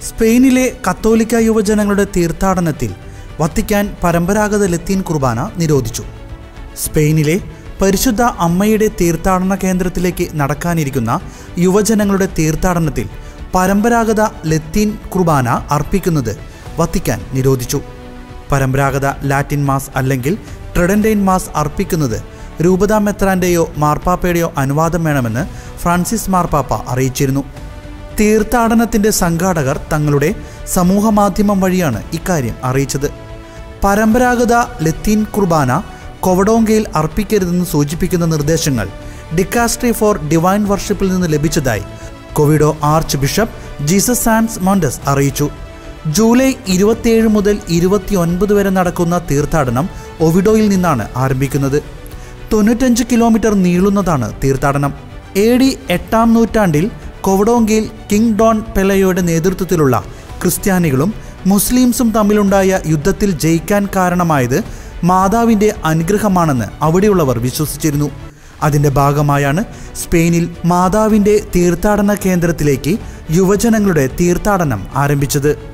സ്പെയിനിലെ കത്തോലിക്ക യുവജനങ്ങളുടെ തീർത്ഥാടനത്തിൽ വത്തിക്കാൻ പരമ്പരാഗത ലത്തീൻ കുർബാന നിരോധിച്ചു സ്പെയിനിലെ പരിശുദ്ധ അമ്മയുടെ തീർത്ഥാടന കേന്ദ്രത്തിലേക്ക് നടക്കാനിരിക്കുന്ന യുവജനങ്ങളുടെ തീർത്ഥാടനത്തിൽ പരമ്പരാഗത ലത്തീൻ കുർബാന അർപ്പിക്കുന്നത് വത്തിക്കാൻ നിരോധിച്ചു പരമ്പരാഗത ലാറ്റിൻ മാസ് അല്ലെങ്കിൽ ട്രിഡൻറ്റൈൻ മാസ് അർപ്പിക്കുന്നത് രൂപതാ മെത്രാൻ്റെയോ മാർപ്പാപ്പയുടെയോ അനുവാദം വേണമെന്ന് ഫ്രാൻസിസ് മാർപ്പാപ്പ അറിയിച്ചിരുന്നു തീർത്ഥാടനത്തിന്റെ സംഘാടകർ തങ്ങളുടെ സമൂഹമാധ്യമം വഴിയാണ് ഇക്കാര്യം അറിയിച്ചത് പരമ്പരാഗത ലത്തീൻ കുർബാന കൊവഡോങ്കയിൽ അർപ്പിക്കരുതെന്ന് സൂചിപ്പിക്കുന്ന നിർദ്ദേശങ്ങൾ ഡിക്കാസ്ട്രി ഫോർ ഡിവൈൻ വർഷിപ്പിൽ നിന്ന് ലഭിച്ചതായി കൊവിഡോ ആർച്ച് ബിഷപ്പ് ജീസസ് സാൻസ് മോണ്ടസ് അറിയിച്ചു ജൂലൈ ഇരുപത്തിയേഴ് മുതൽ ഇരുപത്തിയൊൻപത് വരെ നടക്കുന്ന തീർത്ഥാടനം ഒവിഡോയിൽ നിന്നാണ് ആരംഭിക്കുന്നത് തൊണ്ണൂറ്റഞ്ച് കിലോമീറ്റർ നീളുന്നതാണ് തീർത്ഥാടനം എ ഡി എട്ടാം നൂറ്റാണ്ടിൽ കൊവഡോങ്കയിൽ കിങ് ഡോൺ പെലയോയുടെ നേതൃത്വത്തിലുള്ള ക്രിസ്ത്യാനികളും മുസ്ലിംസും തമ്മിലുണ്ടായ യുദ്ധത്തിൽ ജയിക്കാൻ കാരണമായത് മാതാവിൻ്റെ അനുഗ്രഹമാണെന്ന് അവിടെയുള്ളവർ വിശ്വസിച്ചിരുന്നു അതിൻ്റെ ഭാഗമായാണ് സ്പെയിനിൽ മാതാവിൻ്റെ തീർത്ഥാടന കേന്ദ്രത്തിലേക്ക് യുവജനങ്ങളുടെ തീർത്ഥാടനം ആരംഭിച്ചത്